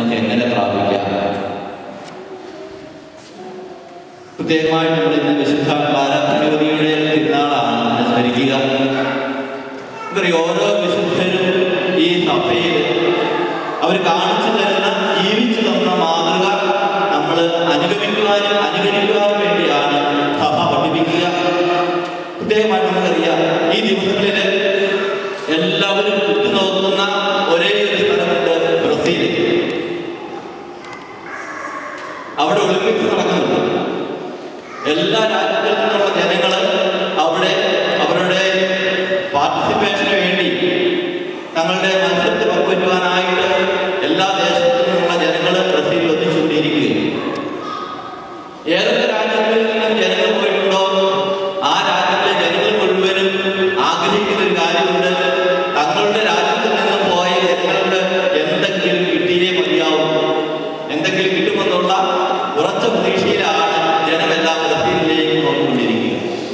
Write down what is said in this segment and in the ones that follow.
നമുക്ക് എങ്ങനെ പ്രാപിക്കാം പ്രത്യേകമായി നമ്മൾ ഇന്ന് വിശുദ്ധ ഭാരതയുടെ തിരുനാളാണ് അനുസ്മരിക്കുക ഇവർ ഓരോ വിശുദ്ധരും ഈ സഭയിൽ അവർ കാണിച്ചു തരുന്ന ജീവിച്ചു തന്ന മാതൃക നമ്മൾ അനുഗമിക്കുവാനും അനുകരിക്കുവാനും വേണ്ടിയാണ് സഭ പഠിപ്പിക്കുക പ്രത്യേകമായി നമുക്കറിയാം ഈ ദിവസങ്ങളിൽ എല്ലാവരും ഉറ്റുനോക്കുന്ന ഒരേ ഒരു സ്ഥലമുണ്ട് ബ്രസീൽ അവിടെ ഒളിമ്പിക്സ് നടക്കുന്നുണ്ട് എല്ലാ രാജ്യങ്ങളിൽ നിന്നുള്ള ജനങ്ങൾ അവിടെ അവരുടെ പാർട്ടിസിപ്പേഷന് വേണ്ടി തങ്ങളുടെ മത്സരത്തിൽ പങ്കുവറ്റുവാനായിട്ട് എല്ലാ ദേശത്തു നിന്നുള്ള ജനങ്ങൾ ബ്രസീലിൽ ഒന്നിച്ചുകൂടിയിരിക്കുകയും ഏതൊക്കെ രാജ്യങ്ങളിൽ നിന്നും ജനങ്ങൾ പോയിട്ടുണ്ടോ ആ രാജ്യത്തിലെ ജനങ്ങൾ മുഴുവനും ആഗ്രഹിക്കുന്ന ഒരു കാര്യമുണ്ട് തങ്ങളുടെ രാജ്യത്തിൽ നിന്ന് പോയ ജനങ്ങൾക്ക് എന്തെങ്കിലും കിട്ടിയേ മതിയാവും എന്തെങ്കിലും കിട്ടുമെന്നുള്ള ഉറച്ച പ്രതീക്ഷയിലാണ് ജനമെല്ലാം ബ്രസീലിലേക്ക് നോക്കിക്കൊണ്ടിരിക്കുക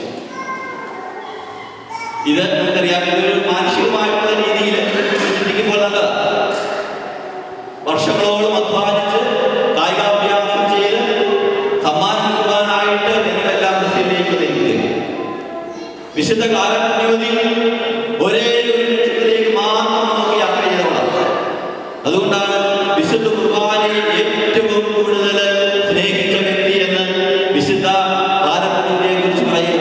ഇത് നമുക്കറിയാം ഇതൊരു മാനസികമായിട്ടുള്ള രീതിയിൽ ചിന്തിക്കുമ്പോൾ നല്ലതാണ് വർഷങ്ങളോളം അധ്വാനിച്ച് കായികാഭ്യാസം ചെയ്ത് സമ്മാനം കിട്ടുവാനായിട്ട് ജനമെല്ലാം ബ്രസീലിലേക്ക് നിൽക്കുകയാണ് വിശുദ്ധ കാലപുണ്യവതി ഒരേ ഒരു ലക്ഷ്യത്തിലേക്ക് മാത്രം നോക്കി യാത്ര ചെയ്തവളാണ് അതുകൊണ്ടാണ് വിശുദ്ധ കുർബാനയെ ഏറ്റവും കൂടുതൽ സ്നേഹിച്ച വ്യക്തി എന്ന് വിശുദ്ധ കാലപുണ്യവതിയെ കുറിച്ച് പറയുക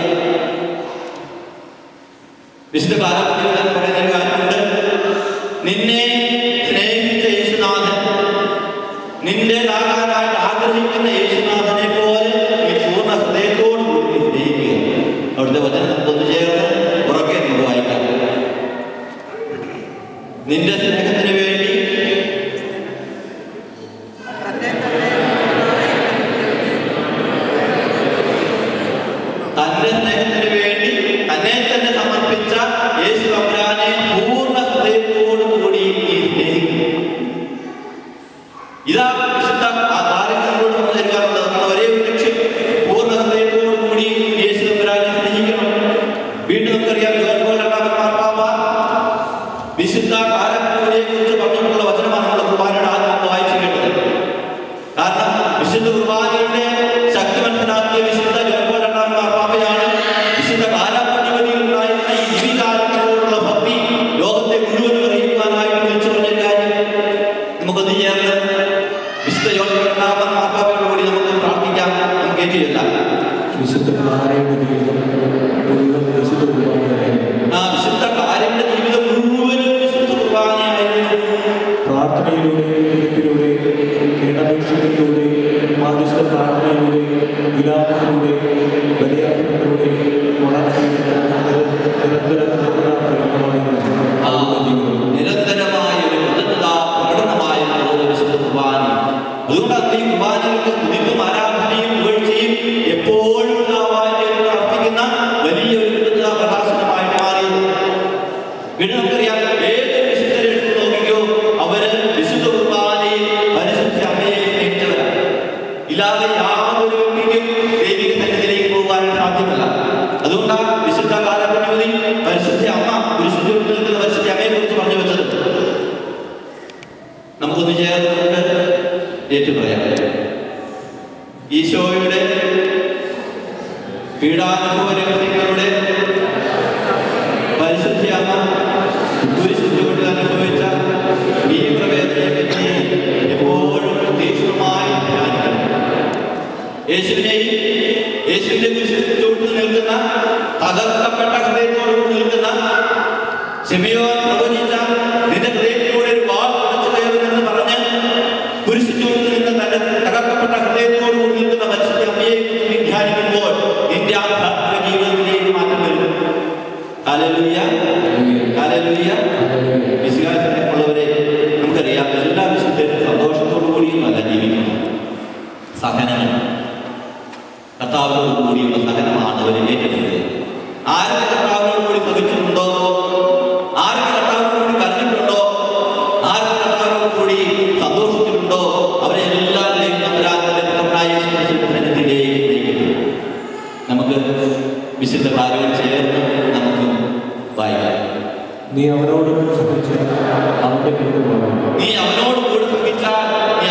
വിശുദ്ധ കാലപുണ്യവതി എന്ന് പറയുന്ന ഒരു കാര്യമുണ്ട് നിന്നെ സ്നേഹിച്ച യേശുനാഥൻ നിന്റേതാകാനായിട്ട് ആഗ്രഹിക്കുന്ന യേശുനാഥനെ പോലെ നീ പൂർണ്ണ ഹൃദയത്തോടു കൂടി നീ സ്നേഹിക്കുക അവിടുത്തെ വചനം നമുക്കൊന്ന് ചേർന്ന് ഉറക്കെ നമുക്ക് വായിക്കാം നിന്റെ സ്നേഹത്തിന് വേണ്ടി തന്റെ സ്നേഹത്തിന് വേണ്ടി തന്നെ തന്നെ സമർപ്പിച്ച യേശു അബ്രാനെ പൂർണ്ണ ഹൃദയത്തോടു കൂടി നീ സ്നേഹിക്കുന്നു ഇതാ വിശുദ്ധ ആ കാര്യങ്ങൾ നമ്മളോട് പറഞ്ഞു തരുവാറുള്ളത് നമ്മൾ ഒരേ ഒരു ലക്ഷ്യം പൂർണ്ണ ഹൃദയത്തോടു കൂടി യേശു അബ്രാനെ സ്നേഹിക്കണം വീണ്ടും നമുക്കറിയാം ജോൺ പോൾ രണ്ടാമൻ മാർപ്പാപ്പ വിശുദ്ധ കാലക്കൂടിയെ കുറിച്ച് പറഞ്ഞിട്ടുള്ള വചനമാണ് നമ്മൾ കുർബാനയുടെ ആദ്യം നമ്മൾ വായിച്ചു കേട്ടത് കാരണം വിശുദ്ധ കുർബാനയുടെ ശക്തി മനസ്സിലാക്കിയ വിശുദ്ധ ജോൺ പോൾ രണ്ടാമൻ മാർപ്പാപ്പയാണ് വിശുദ്ധ കാലാപതിപതിയിൽ ഉണ്ടായിരുന്ന ഈ ജീവികാലത്തോടുള്ള ഭക്തി ലോകത്തെ മുഴുവൻ അറിയിക്കുവാനായിട്ട് വിളിച്ചു പറഞ്ഞ കാര്യം നമുക്കൊന്ന് ചേർന്ന് വിശുദ്ധ ജോൺ പോൾ രണ്ടാമൻ മാർപ്പാപ്പയോട് കൂടി നമുക്ക് പ്രാർത്ഥിക്കാം നമുക്ക് ഏറ്റുചൊല്ലാം വിശുദ്ധ കുമാരയുടെ ജീവിതം മുഴുവൻ വിശുദ്ധ കുർബാനയായിരുന്നു ആ വിശുദ്ധ കാര്യങ്ങളുടെ ജീവിതം മുഴുവനും വിശുദ്ധ കുർബാനയായിരുന്നു പ്രാർത്ഥനയിലൂടെ എഴുത്തിലൂടെ കേടപേക്ഷകളിലൂടെ മാധ്യസ്ഥ പ്രാർത്ഥനയിലൂടെ വിലാപത്തിലൂടെ ബലിയാപനത്തിലൂടെ നിരന്തരമായ ഒരു കൃതജ്ഞതാ പ്രകടനമായ ഒരു വിശുദ്ധ കുർബാന അതുകൊണ്ടാണ് ഈ കുർബാനയുടെ സ്തുതിപ്പും ആരാധനയും പുകഴ്ചയും എപ്പോഴും ഉണ്ടാവാനായിട്ട് അർപ്പിക്കുന്ന വലിയ ഒരു കൃതജ്ഞതാ പ്രകാശനമായിട്ട് മാറിയത് വീണ്ടും നമുക്കറിയാം ഏതൊരു വിശുദ്ധരെ എടുത്ത് നോക്കിക്കോ അവര് വിശുദ്ധ കുർബാനയിൽ പരിശുദ്ധ അമ്മയെ സ്നേഹിച്ചവരാണ് ഇല്ലാതെ യാതൊരു വ്യക്തിക്കും ദൈവിക സന്നിധിയിലേക്ക് പോകാൻ സാധ്യമല്ല അതുകൊണ്ടാണ് വിശുദ്ധ കാലപുണ്യവതി പരിശുദ്ധ അമ്മ വിശുദ്ധ നിൽക്കുന്ന പരിശുദ്ധ അമ്മയെ കുറിച്ച് പറഞ്ഞു വെച്ചത് നമുക്കൊന്ന് ചേർന്ന് നമുക്ക് ഏറ്റു പറയാം ഈശോയുടെ പീഡാനുഭവ രഹസ്യങ്ങളുടെ പരിശുദ്ധ അമ്മ കുരിശുകൊണ്ട് അനുഭവിച്ച തീവ്രവേദനയെപ്പറ്റി എപ്പോഴും തീക്ഷ്ണമായി ധ്യാനിക്കണം യേശുവിനെയും യേശുവിന്റെ കുരിശിൽ ചുവട്ടിൽ നിൽക്കുന്ന തകർക്കപ്പെട്ട ഹൃദയത്തോടുകൂടി നിൽക്കുന്ന ശിമിയോൻ പ്രവചിച്ച നിന്റെ ഹൃദയത്തിലൂടെ ഒരു വാൾ കുറച്ചു കയറുമെന്ന് പറഞ്ഞ് കുരിശിൽ ചുവട്ടിൽ നിന്ന് തന്റെ തകർക്കപ്പെട്ട ഹൃദയത്തോടുകൂടി നിൽക്കുന്ന പരിശുദ്ധ അമ്മയെ കുറിച്ച് നീ ധ്യാനിക്കുമ്പോൾ നിന്റെ ആധ്യാത്മിക ജീവിതത്തിലേക്ക് മാറ്റം വരും ഹല്ലേലൂയ ഹല്ലേലൂയ വിശ്വാസത്തിലുള്ളവരെ നമുക്കറിയാം എല്ലാ വിശുദ്ധരും സന്തോഷത്തോടു കൂടിയും അല്ല ജീവിക്കുന്നു സഹനങ്ങൾ കർത്താവിനോട് കൂടിയുള്ള സഹനമാണ് അവർ ഏറ്റെടുത്തത് ആരൊക്കെ കർത്താവിനോട് കൂടി സഹിച്ചിട്ടുണ്ടോ ആരൊക്കെ കർത്താവിനോട് കൂടി കരഞ്ഞിട്ടുണ്ടോ ആരൊക്കെ കർത്താവിനോട് കൂടി സന്തോഷിച്ചിട്ടുണ്ടോ അവരെ എല്ലാവരെയും നമ്പരാന്റെ പുത്രനായ യേശുക്രിസ്തുവിന്റെ സന്നിധിയിലേക്ക് നയിക്കുന്നു നമുക്ക് വിശുദ്ധ കാര്യങ്ങൾ ചേർന്ന് നമുക്ക് വായിക്കാം നീ അവനോട് സഹിച്ച് അവന്റെ കൂടെ പോകണം നീ അവനോട് കൂടെ സഹിച്ചാൽ നീ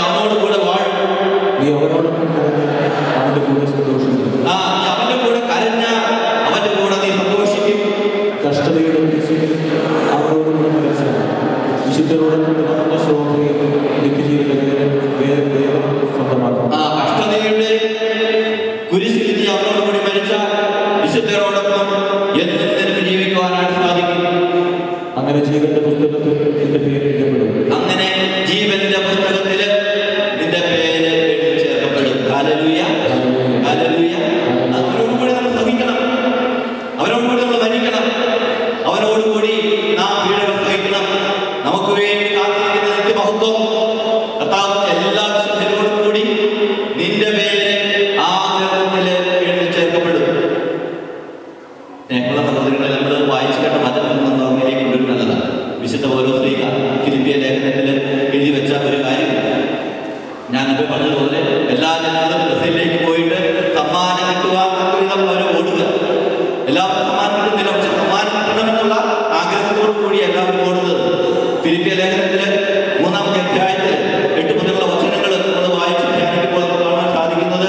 അവനോടൊപ്പം കരഞ്ഞ് അവന്റെ കൂടെ സന്തോഷിക്കും ആ നീ അവന്റെ കൂടെ കരഞ്ഞ അവന്റെ കൂടെ നീ സന്തോഷിക്കും കഷ്ടതയുടെ ദിവസത്തിൽ അവരോടുകൂടെ മരിച്ച വിശുദ്ധരോടൊപ്പം നടന്ന ശോഭയും നിത്യജീവിതം വേറെ ദൈവം സ്വന്തമാക്കും ആ കഷ്ടതയുടെ കുരിശിൽ നീ അവനോട് കൂടി മരിച്ച വിശുദ്ധരോടൊപ്പം എന്നും നിനക്ക് ജീവിക്കുവാനായിട്ട് സാധിക്കും അങ്ങനെ ജീവന്റെ പുസ്തകത്തിൽ എന്റെ പേര് എഴുതപ്പെടും അങ്ങനെ ജീവന്റെ പുസ്തകത്തില് നിന്റെ പേര് എഴുതി ചേർക്കപ്പെടും ഹല്ലേലൂയ ഹല്ലേലൂയ അവനോട് കൂടി നമ്മൾ സഹിക്കണം അവനോട് കൂടി നമ്മൾ മരിക്കണം അവനോട് കൂടി നാം പീഡകൾ സഹിക്കണം നമുക്ക് വേണ്ടി കാത്തിരിക്കുന്ന നിത്യമഹത്വം കർത്താവ് എല്ലാ വിശുദ്ധരോടും കൂടി നിന്റെ പേര് ആ ഗ്രന്ഥത്തില് എഴുതി ചേർക്കപ്പെടും സ്നേഹമുള്ള സഹോദരങ്ങളെ നമ്മൾ വായിച്ചു കേട്ട വചനം നമ്മൾ ഓർമ്മയിലേക്ക് കൊണ്ടുവരുന്നതാണ് വിശുദ്ധ ഓരോ സ്ത്രീക തിരുപ്പിയ ലേഖനത്തിൽ എഴുതി വെച്ച ഒരു കാര്യം ഞാൻ ഇപ്പോൾ പറഞ്ഞതുപോലെ എല്ലാ ജനങ്ങളും ബ്രസീലിലേക്ക് പോയിട്ട് സമ്മാനം കിട്ടുവാൻ വിധം അവർ ഓടുക എല്ലാവർക്കും സമ്മാനം കിട്ടുന്നില്ല പക്ഷെ സമ്മാനം കിട്ടണമെന്നുള്ള ആഗ്രഹത്തോടു കൂടി എല്ലാവരും ഓടുന്നത് തിരുപ്പിയ ലേഖനത്തിൽ മൂന്നാമത്തെ അധ്യായത്തിൽ എട്ട് മുതലുള്ള വചനങ്ങൾ നമ്മൾ വായിച്ച് ധ്യാനിക്കുമ്പോൾ നമുക്ക് കാണാൻ സാധിക്കുന്നത്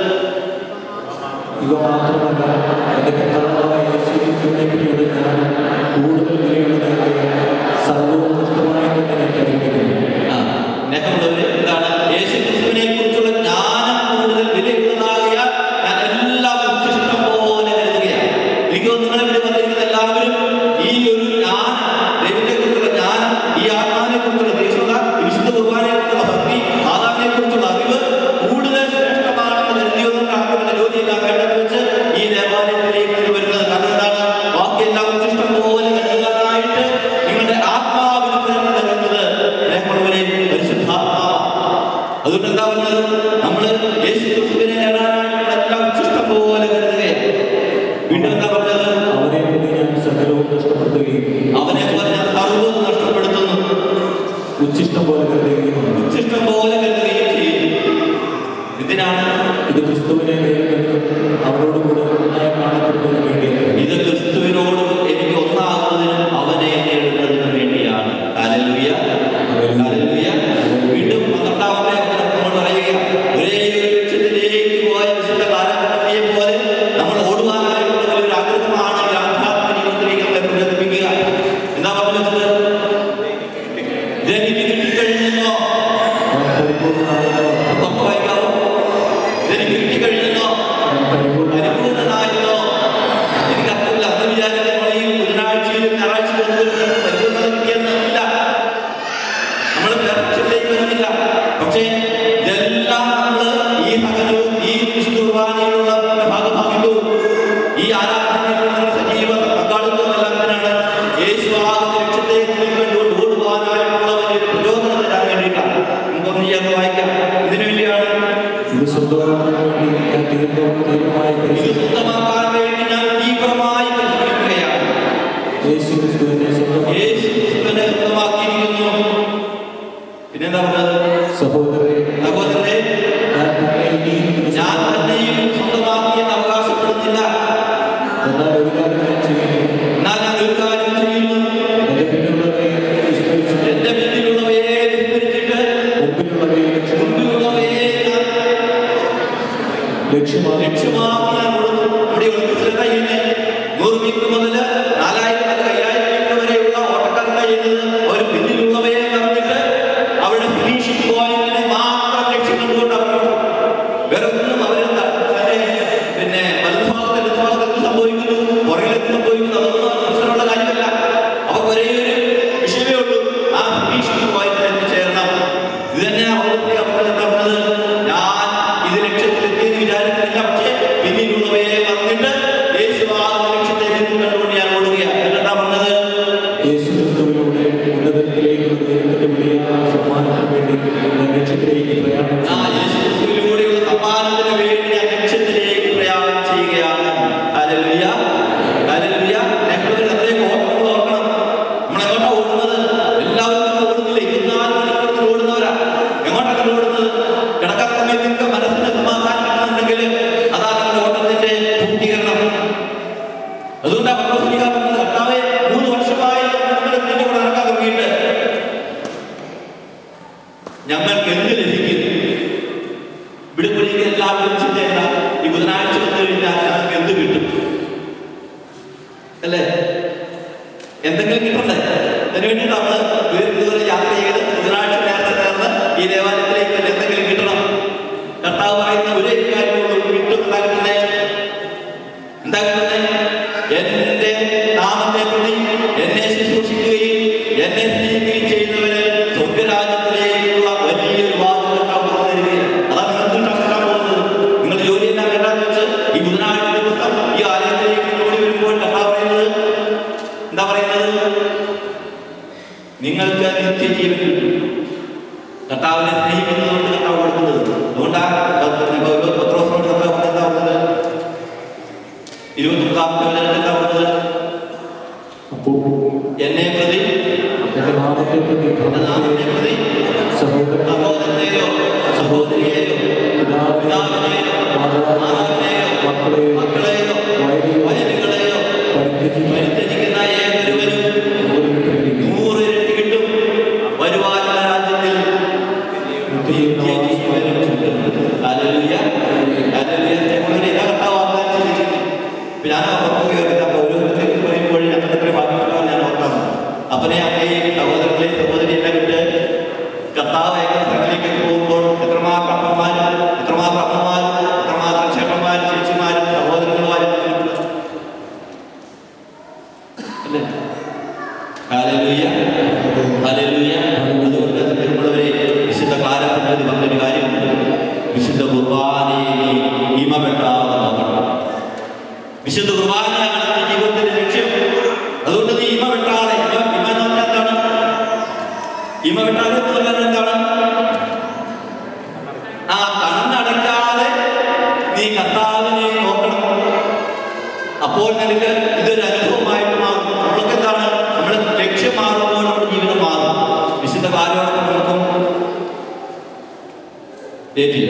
ഇവ മാത്രമല്ല എന്റെ കർത്താവായ യേശുക്രിസ്തുവിനെ പറ്റിയുള്ള ഞാൻ കൂടുതൽ വിലയുള്ളതായ സർവവും നഷ്ടമായി തന്നെ ഞാൻ പരിഗണിക്കുന്നു ആ, സ്നേഹമുള്ളവരെ, എന്താണ് യേശു ക്രിസ്തുവിനെ കുറിച്ചുള്ള ജ്ഞാനം കൂടുതൽ വിലയുള്ളതാകിയാൽ ഞാൻ എല്ലാം ഉച്ഛിഷ്ടം പോലെ കരുതുകയാണ് എനിക്ക് തോന്നുന്നു നിങ്ങളെ ഇവിടെ വന്നിരിക്കുന്ന എല്ലാവരും ഈ ഒരു ജ്ഞാനം ദൈവത്തെ കുറിച്ചുള്ള ജ്ഞാനം ഈ ആത്മാവിനെ കുറിച്ചുള്ള തീക്ഷ്ണത ഈ വിശുദ്ധ കുർബാനയെ കുറിച്ചുള്ള ഭക്തി മാതാവിനെ കുറിച്ചുള്ള അറിവ് കൂടുതൽ ശ്രേഷ്ഠമാണെന്ന് കരുതിയോണ്ടാകുന്ന ജോലിയെല്ലാം വേണ്ടെന്ന് വെച്ച് ഈ ദേവാലയത്തിലേക്ക് നിങ്ങൾ വരുന്നത് കാരണം എന്താണ് ബാക്കിയെല്ലാം ഉച്ഛിഷ്ടം പോലെ കരുതുവാനായിട്ട് നിങ്ങളുടെ ആത്മാവിന് പ്രേരണ നൽകുന്നത് സ്നേഹമുള്ളവരെ പരിശുദ്ധാത്മാവാണ് അതുകൊണ്ട് എന്താ പറഞ്ഞത് നമ്മള് യേശു ക്രിസ്തുവിനെ നേടാനായിട്ടുള്ള എല്ലാം ഉച്ഛിഷ്ടം പോലെ കരുതുകയാണ് വീണ്ടും എന്താ പറഞ്ഞത് അവനെ പ്രതി ഞാൻ സകലവും നഷ്ടപ്പെടുത്തുകയും അവനെ പോലെ ഞാൻ സർവ്വവും നഷ്ടപ്പെടുത്തുന്നു ഉച്ഛിഷ്ടം പോലെ കരുതുകയും ഉച്ഛിഷ്ടം പോലെ കരുതുകയും ചെയ്യുന്നു എന്തിനാണ് ഇത് ക്രിസ്തുവിനെ നേരിടുന്നതിനും അവരോടുകൂടെ ഒന്നായി കാണപ്പെടുന്നതിനും വേണ്ടിയാണ് ഇത് ക്രിസ്തുവിനോട് എനിക്ക് ഒന്നാകുന്നതിനും അവനെ നേടുന്നതിനും വേണ്ടിയാണ് ഹല്ലേലൂയ. ഹല്ലേലൂയ. വീണ്ടും പന്ത്രണ്ടാമത്തെ വചനം നമ്മൾ പറയുക ഒരേ ഒരു ലക്ഷ്യത്തിലേക്ക് പോയ വിശുദ്ധ കാലഘട്ടത്തിലെ പോലെ നമ്മൾ ഓടുവാനായിട്ടുള്ള ഒരു ആഗ്രഹമാണ് ഈ ആധ്യാത്മിക ജീവിതത്തിലേക്ക് നമ്മളെ പ്രചോദിപ്പിക്കുക എന്താ പറഞ്ഞു വെച്ചത് ഇതെനിക്ക് കിട്ടിക്കഴിഞ്ഞോ ഞാൻ പരിപൂർണ്ണനായല്ലോ നമുക്ക് വായിക്കാവോ ഇതെനിക്ക് കിട്ടിക്കഴിഞ്ഞോ ഞാൻ പരിപൂർണ്ണ പരിപൂർണ്ണനായല്ലോ എനിക്ക് അർത്ഥമില്ല അന്ന് വിചാരിച്ച നമ്മൾ ഈ ബുധനാഴ്ചയിലും ഞായറാഴ്ചയിലും ഒന്നും പരിപൂർണ്ണത കിട്ടിയെന്നില്ല നമ്മൾ പെർഫെക്ഷനിലേക്ക് വരുന്നില്ല പക്ഷേ ഇതെല്ലാം നമ്മൾ ഈ സകലവും ഈ വിശുദ്ധ കുർബാനയിലുള്ള ഭാഗഭാഗിത്വവും ഈ ആരാധനയിലുള്ള നമ്മുടെ സജീവ പങ്കാളിത്തവും എല്ലാം എന്തിനാണ് യേശു ആകുന്ന ലക്ഷ്യത്തെ മുന്നിൽ കണ്ടുകൊണ്ട് ഓടുവാനായിട്ടുള്ള വലിയൊരു പ്രചോദനം തരാൻ വേണ്ടിയിട്ടാണ് നമുക്കൊന്ന് ചേർന്ന് വായിക്കാം ഇതിനു വേണ്ടിയാണ് ഇത് സ്വന്തമാക്കാൻ വേണ്ടി ഞാൻ തീർന്നവും തീർന്നമായി ഇത് പരിശോധിച്ചു സ്വന്തമാക്കാൻ വേണ്ടി ഞാൻ തീവ്രമായി പരിശ്രമിക്കുകയാണ് യേശു ക്രിസ്തുവിനെ സ്വന്തമായി യേശു ക്രിസ്തുവിനെ സ്വന്തമാക്കിയിരിക്കുന്നു പിന്നെന്താ പറഞ്ഞത് സഹോദരരെ സഹോദരരെ ഞാൻ തന്നെ ഇനി ഞാൻ തന്നെയും സ്വന്തമാക്കിയെന്ന് അവകാശപ്പെടുന്നില്ല എന്നാൽ ഒരു കാര്യം ഞാൻ ചെയ്യുന്നു എന്നാൽ ഞാൻ ഒരു കാര്യം ചെയ്യുന്നു എന്റെ പിന്നിലുള്ളവയെ വിസ്മരിച്ചിട്ട് എന്റെ പിന്നിലുള്ളവയെ വിസ്മരിച്ചിട്ട് മുമ്പിലുള്ളവയെ ലക്ഷ്യമാക്കി മുമ്പിലുള്ളവയെ ഞാൻ ലക്ഷ്യമാക്കി ലക്ഷ്യമാക്കി ഞാൻ ഓടുന്നു നമ്മുടെ ഒളിമ്പിക്സിൽ കഴിയുന്നത് നൂറ് മീറ്റർ മുതൽ നാലായിരം അല്ലെങ്കിൽ അയ്യായിരം മീറ്റർ വരെയുള്ള ഓട്ടക്കാർ കഴിയുന്നത് അവർ പിന്നിലുള്ളവയെ പറഞ്ഞിട്ട് അവരുടെ ഫിനിഷിംഗ് പോയിന്റിനെ മാത്രം ലക്ഷ്യം കണ്ടുകൊണ്ട് അവർ ഓടും. വേറെ ഒന്നും അവരെന്താ തന്നെ പിന്നെ വലതുഭാഗത്ത് ഇടതുഭാഗത്ത് എന്ത് സംഭവിക്കുന്നു പുറകിൽ എന്ത് സംഭവിക്കുന്നു അതൊന്നും പ്രശ്നമുള്ള കാര്യമല്ല അവർക്ക് ഒരേ ഒരു വിഷയമേ ഉള്ളൂ ആ ഫിനിഷിംഗ് പോയിന്റിൽ എത്തിച്ചേരണം ഇത് തന്നെ അവർക്ക് അവർ എന്താ പറഞ്ഞത് ഞാൻ ഇത് ലക്ഷ്യത്തിലെത്തിയെന്ന് വിചാരിക്കുന്നില്ല പക്ഷേ പിന്നിലുള്ളവയെ പറഞ്ഞിട്ട് യേശുവാകുന്ന ലക്ഷ്യത്തെ മുന്നിൽ കണ്ടുകൊണ്ട് ഞാൻ ഓടുകയാണ് എന്നിട്ടാ പറഞ്ഞത് യേശു ക്രിസ്തുവിലൂടെ ഉന്നതത്തിലേക്കുള്ള ദൈവത്തിന്റെ വലിയ സമ്മാനത്തിന് വേണ്ടി ഞാൻ ലക്ഷ്യത്തിലേക്ക് പ്രയാണം ആ യേശു ക്രിസ്തുവിലൂടെയുള്ള സമ്മാനത്തിന് വേണ്ടി ഞാൻ ലക്ഷ്യത്തിലേക്ക് പ്രയാണം ചെയ്യുകയാണ് ഹല്ലേലൂയ. ഹല്ലേലൂയ. ഞങ്ങളൊരു അതിലേക്ക് ഓട്ടങ്ങൾ ഓർക്കണം. നമ്മളെങ്ങോട്ടാ ഓടുന്നത്? എല്ലാവരും നമ്മൾ ഓടുന്നില്ല. ഇരുപത്തിനാല് മണിക്കൂർ ഓടുന്നവരാ. എങ്ങോട്ടാണ് ഓടുന്നത്? കിടക്കാൻ സമയത്ത് നിങ്ങൾക്ക് മനസ്സിന് സമാധാനം കിട്ടുന്നുണ്ടെങ്കിൽ അതാണ് നിങ്ങളുടെ ഓട്ടത്തിന്റെ പൂർത്തീകരണം അതുകൊണ്ടാ പത്രോസ്ലീഹ പറഞ്ഞത് കർത്താവേ മൂന്ന് വർഷമായി ഞങ്ങൾ നിന്റെ കൂടെ നടക്കാൻ തുടങ്ങിയിട്ട് ഞങ്ങൾക്ക് എന്ത് ലഭിക്കും വിടുപുലിക്ക് എല്ലാം വിളിച്ചിട്ട് എന്താ ഈ ബുധനാഴ്ച വന്നു കഴിഞ്ഞാൽ ഞങ്ങൾക്ക് എന്ത് കിട്ടും അല്ലേ എന്തെങ്കിലും കിട്ടണ്ടേ അതിന് വേണ്ടിയിട്ട് നമ്മൾ ദൂരെ യാത്ര ചെയ്ത് ബുധനാഴ്ച നേർച്ച നേർന്ന് ഈ ദേവാലയത്തിലേക്ക് വന്ന് എന്തെങ്കിലും കിട്ടണം കർത്താവ് പറയുന്ന ഒരേ കാര്യമുള്ളൂ കിട്ടും എന്താ കിട്ടുന്നേ എന്താ കിട്ടുന്നേ എന്റെ നാമത്തെ പ്രതി എന്നെ ശുശ്രൂഷിക്കുകയും എന്നെ സ്നേഹിക്കുകയും ചെയ്യുന്നവര് സ്വർഗരാജ്യത്തിലേക്കുള്ള വലിയൊരു വാതിൽ കർത്താവ് തുറന്നിരിക്കുകയാണ് അതാ നിങ്ങൾക്ക് കിട്ടാൻ പോകുന്നത് നിങ്ങൾ ജോലിയെല്ലാം വേണ്ടാന്ന് വെച്ച് ഈ ബുധനാഴ്ച ദിവസം ഈ ആലയത്തിലേക്ക് ഓടി വരുമ്പോൾ കർത്താവ് പറയുന്നത് എന്താ പറയുന്നത് നിങ്ങൾക്ക് നിത്യജീവൻ കിട്ടും കർത്താവിനെ സ്നേഹിക്കുന്നതുകൊണ്ട് കർത്താവ് കൊടുക്കുന്നത് അതുകൊണ്ടാണ് പത്രോസിനോട് കർത്താവ് എന്താ പറഞ്ഞത് ഇരുപത്തൊമ്പതാമത്തെ വചനത്തിൽ എന്താ പറഞ്ഞത് അപ്പോൾ എന്നെ പ്രതി എന്റെ നാമത്തെ പ്രതി എന്റെ നാമത്തെ പ്രതി സഹോദരൻ സഹോദരനെയോ സഹോദരിയെയോ പിതാവിനെയോ മാതാവിനെയോ മക്കളെയോ മക്കളെയോ വയലുകളെയോ പരിത്യജിക്കുന്ന ഏതൊരുവനും നൂറ് ഇരട്ടി കിട്ടും വരുവാനുള്ള രാജ്യത്തിൽ നിത്യജീവനും കിട്ടും. ഹല്ലേലൂയ. ഹല്ലേലൂയ. ഞങ്ങളുടെ ഇതാ കർത്താവ് വാഗ്ദാനം ചെയ്തിരിക്കുന്നത്. ഇപ്പൊ ഞാൻ ഓർമ്മ കയറിയത് അപ്പൊ ഓരോരുത്തർക്ക് പറയുമ്പോൾ ഞങ്ങൾ എത്ര ഭാഗ്യപ്പെട്ടവരാണ് ഞാൻ ഓർക്കാറ് അപ്പനെ അമ്മയും സഹോദരങ്ങളെയും സഹോദരിയെല്ലാം വിട്ട് കർത്താവ് അയക്കുന്ന സ്ഥലത്തേക്ക് പോകുമ്പോൾ എത്രമാത്രം അമ്മമാരും എത്രമാത്രം അമ്മമാരും എത്രമാത്രം ചേട്ടന്മാരും ചേച്ചിമാരും സഹോദരങ്ങളുമാരും നമുക്കുണ്ട്. അല്ലേ ഹല്ലേലൂയ. ഹല്ലേലൂയ. അതുകൊണ്ട് പ്രിയമുള്ളവരെ, വിശുദ്ധ കാലത്തിൻ്റെ പറഞ്ഞൊരു കാര്യമുണ്ട് വിശുദ്ധ കുർബാനയെ നീ ഇമവെട്ടാതെ നോക്കണം വിശുദ്ധ കുർബാനയാണ് നിന്റെ ജീവിതത്തിന്റെ ലക്ഷ്യം അതുകൊണ്ട് നീ ഇമ വെട്ടാതെ ഇമ ഇമ എന്ന് പറഞ്ഞാൽ എന്താണ് ഇമ വെട്ടാതെ എന്ന് പറഞ്ഞാൽ എന്താണ് ആ കണ്ണടയ്ക്കാതെ നീ കർത്താവിനെ നോക്കണം അപ്പോൾ നിനക്ക് ഇതൊരു അനുഭവമായിട്ട് മാറും നമ്മൾക്ക് എന്താണ് നമ്മുടെ ലക്ഷ്യം മാറുമ്പോൾ നമ്മുടെ ജീവിതം മാറും വിശുദ്ധ കാലയോടൊപ്പം നമുക്കും ഏറ്റില്ല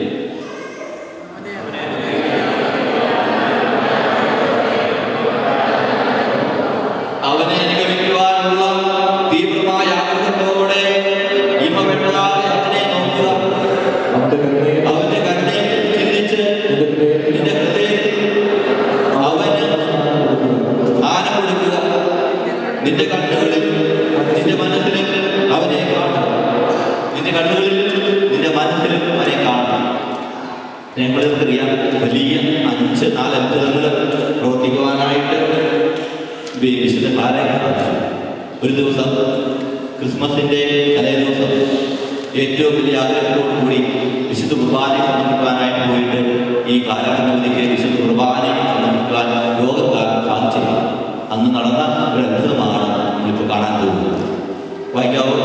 അവനെ അനുഗമിക്കുവാനുള്ള തീവ്രമായ ആഗ്രഹത്തോടെ ഇമ വെട്ടാതെ അവനെ നോക്കുക അവന്റെ കരുണയെ അവന്റെ കരുണയെ ചിന്തിച്ച് നിന്റെ ഹൃദയത്തിൽ നിന്റെ ഹൃദയത്തിൽ അവന് സ്ഥാനം കൊടുക്കുക നിന്റെ കണ്ണുകളിലും നിന്റെ മനസ്സിലും അവനെ കാണും നിന്റെ കണ്ണുകളിലും നിന്റെ മനസ്സിലും അവനെ കാണും ഞങ്ങൾക്കറിയാം വലിയ അഞ്ച് നാല് അത്ഭുതങ്ങൾ പ്രവർത്തിക്കുവാനായിട്ട് വി- വിശുദ്ധ ക്ലാരയ്ക്ക് സാധിച്ചു ഒരു ദിവസം ക്രിസ്മസിന്റെ തലേ ദിവസം ഏറ്റവും വലിയ ആഗ്രഹത്തോടു കൂടി വിശുദ്ധ കുർബാനയെ സംബന്ധിക്കാനായിട്ട് പോയിട്ട് ഈ കാലഘട്ടത്തിലേക്ക് വിശുദ്ധ കുർബാനയെ സംബന്ധിക്കാൻ ലോകത്താൽ സാധിച്ചില്ല അന്ന് നടന്ന ഒരു അത്ഭുതമാണ് നമ്മളിപ്പോൾ കാണാൻ പോകുന്നത് വായിക്കാവോ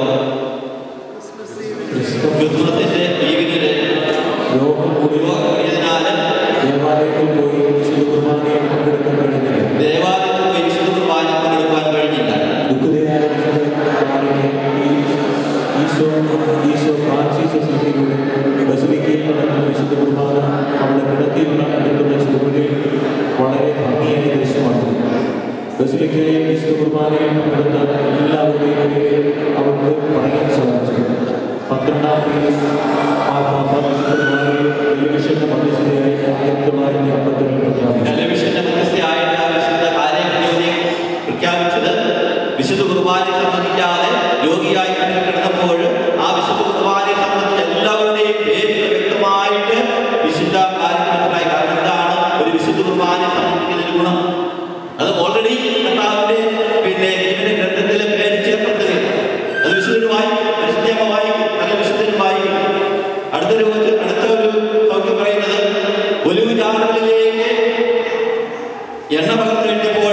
ക്രിസ്മസിന്റെ ഈവിനില് രോഗം കൂടി യോഗം ദേവാലയത്തിൽ പോയി വിശുദ്ധ കുർബാനയിൽ പങ്കെടുക്കാൻ കഴിഞ്ഞില്ല ദേവാലയത്തിൽ പോയി വിശുദ്ധ കുർബാന പങ്കെടുക്കാൻ കഴിഞ്ഞില്ല ദുഃഖിതനായ വിശുദ്ധ കുർബാനയ്ക്ക് ഈ ഈശോ ഈശോ ഫ്രാൻസിസ് സഭയിലൂടെ ബസിലിക്കയിൽ നടക്കുന്ന വിശുദ്ധ കുർബാന അവിടെ കിടക്കയിൽ നടക്കുന്ന ചുവടിൽ വളരെ ഭംഗിയായ ദൃശ്യമാണ് ബസിലിക്കയിൽ വിശുദ്ധ കുർബാനയിൽ പങ്കെടുത്ത എല്ലാവരുടെയും പേരിൽ അവർക്ക് പറയാൻ സാധിച്ചു പന്ത്രണ്ടാം തീയതി ആ കുർബാനയിൽ ടെലിവിഷന്റെ മധ്യസ്ഥതയായി ആയിരത്തി തൊള്ളായിരത്തി അമ്പത്തിരണ്ടിൽ പ്രഖ്യാപിച്ചു ടെലിവിഷന്റെ മുഖ്യസ്ഥയായിട്ട് ആ വിശുദ്ധ കാര്യജ്ഞനെ പ്രഖ്യാപിച്ചത് വിശുദ്ധ കുർബാനയെ സംബന്ധിക്കാതെ രോഗിയായി കണ്ണിൽ കിടന്നപ്പോൾ ആ വിശുദ്ധ കുർബാനയെ സംബന്ധിച്ച എല്ലാവരുടെയും പേരുകൾ വ്യക്തമായിട്ട് വിശുദ്ധ കാര്യജ്ഞനായി കാരണം എന്താണ് ഒരു വിശുദ്ധ കുർബാനയെ സംബന്ധിക്കുന്ന ഒരു ഗുണം അത് ഓൾറെഡി കർത്താവിന്റെ പിന്നെ ഇതിന്റെ ഗ്രന്ഥത്തിൽ പേര് ചേർക്കപ്പെടുകയാണ് അത് വിശുദ്ധന് വായിക്കും പരിശുദ്ധമ്മ വായിക്കും നല്ല വിശുദ്ധന് വായിക്കും അടുത്തൊരു അടുത്ത ഒരു സൗഖ്യം പറയുന്നത് ഒലിവ് ചാറുകളിലേക്ക് എണ്ണ പകർന്നു കഴിഞ്ഞപ്പോൾ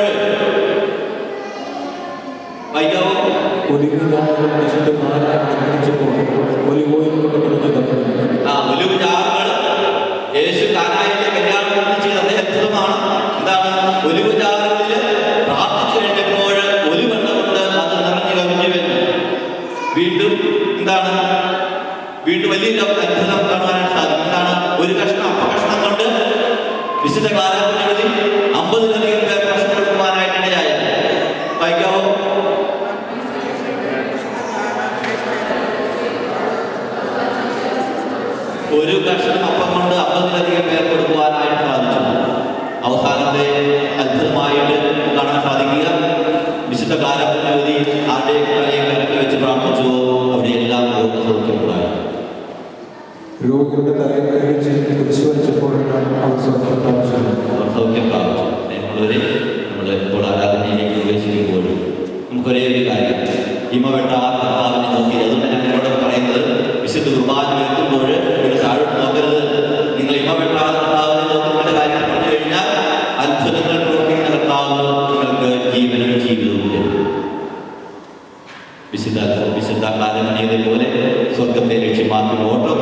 വായിക്കാവോ ഒലിവുകാരൻ വിശുദ്ധ നാരായണ ഗ്രഹിച്ചപ്പോൾ ഒലിവോയിൽ കൊണ്ട് കുറഞ്ഞു തന്നു ആ ഒലിവ് ചാറുകൾ യേശു കാനായിലെ കല്യാണം ചെയ്ത അതേ അത്ഭുതമാണ് എന്താണ് ഒലിവ് ചാറുകളിൽ പ്രാർത്ഥിച്ചു കഴിഞ്ഞപ്പോൾ ഒലിവെണ്ണ കൊണ്ട് അത് നിറഞ്ഞു കവിഞ്ഞു വരുന്നു വീണ്ടും എന്താണ് വീണ്ടും വലിയൊരു അത്ഭുതം കാണുവാനായിട്ട് സാധിക്കും എന്താണ് ഒരു കഷ്ണം അപ്പ കഷ്ണം കൊണ്ട് വിശുദ്ധ കാലാവധി അമ്പതിലധികം പേർ ഭക്ഷണം കൊടുക്കുവാനായിട്ട് ഇടയായി വായിക്കാവോ ഒരു കഷ്ണം അപ്പം കൊണ്ട് അമ്പതിലധികം പേർ കൊടുക്കുവാനായിട്ട് സാധിച്ചു അവസാനത്തെ അത്ഭുതമായിട്ട് കാണാൻ സാധിക്കുക വിശുദ്ധ കാലത്തിനവധി ആരുടെയും തലയിൽ കരങ്ങൾ വെച്ച് പ്രാർത്ഥിച്ചു അവിടെയെല്ലാം രോഗസൗഖ്യമുണ്ടായി രോഗിയുടെ തലയിൽ കഴിച്ച് കുരിശ് വരച്ചപ്പോഴാണ് അവർ സ്വന്തം പ്രാപിച്ചത് അവർ സൗഖ്യം പ്രാപിച്ചു സ്നേഹമുള്ളവരെ നമ്മൾ ഇപ്പോൾ ആരാധനയിലേക്ക് പ്രവേശിക്കുമ്പോൾ നമുക്കൊരേ ഒരു കാര്യം ഇമ വെട്ട ആ കർത്താവിനെ നോക്കി അതുകൊണ്ട് ഞാൻ നിങ്ങളോട് പറയുന്നത് വിശുദ്ധ കുർബാന വെക്കുമ്പോൾ നിങ്ങൾ താഴോട്ട് നോക്കരുത് നിങ്ങൾ ഇമ വെട്ട ആ കർത്താവിനെ നോക്കി നിങ്ങളുടെ കാര്യം പറഞ്ഞു കഴിഞ്ഞാൽ അത്ഭുതങ്ങൾ പ്രവർത്തിക്കുന്ന കർത്താവ് നിങ്ങൾക്ക് ജീവനും ജീവിതവും തരും വിശുദ്ധ വിശുദ്ധ കാലമണിയതെ പോലെ സ്വർഗത്തെ ലക്ഷ്യമാക്കി ഓട്ടം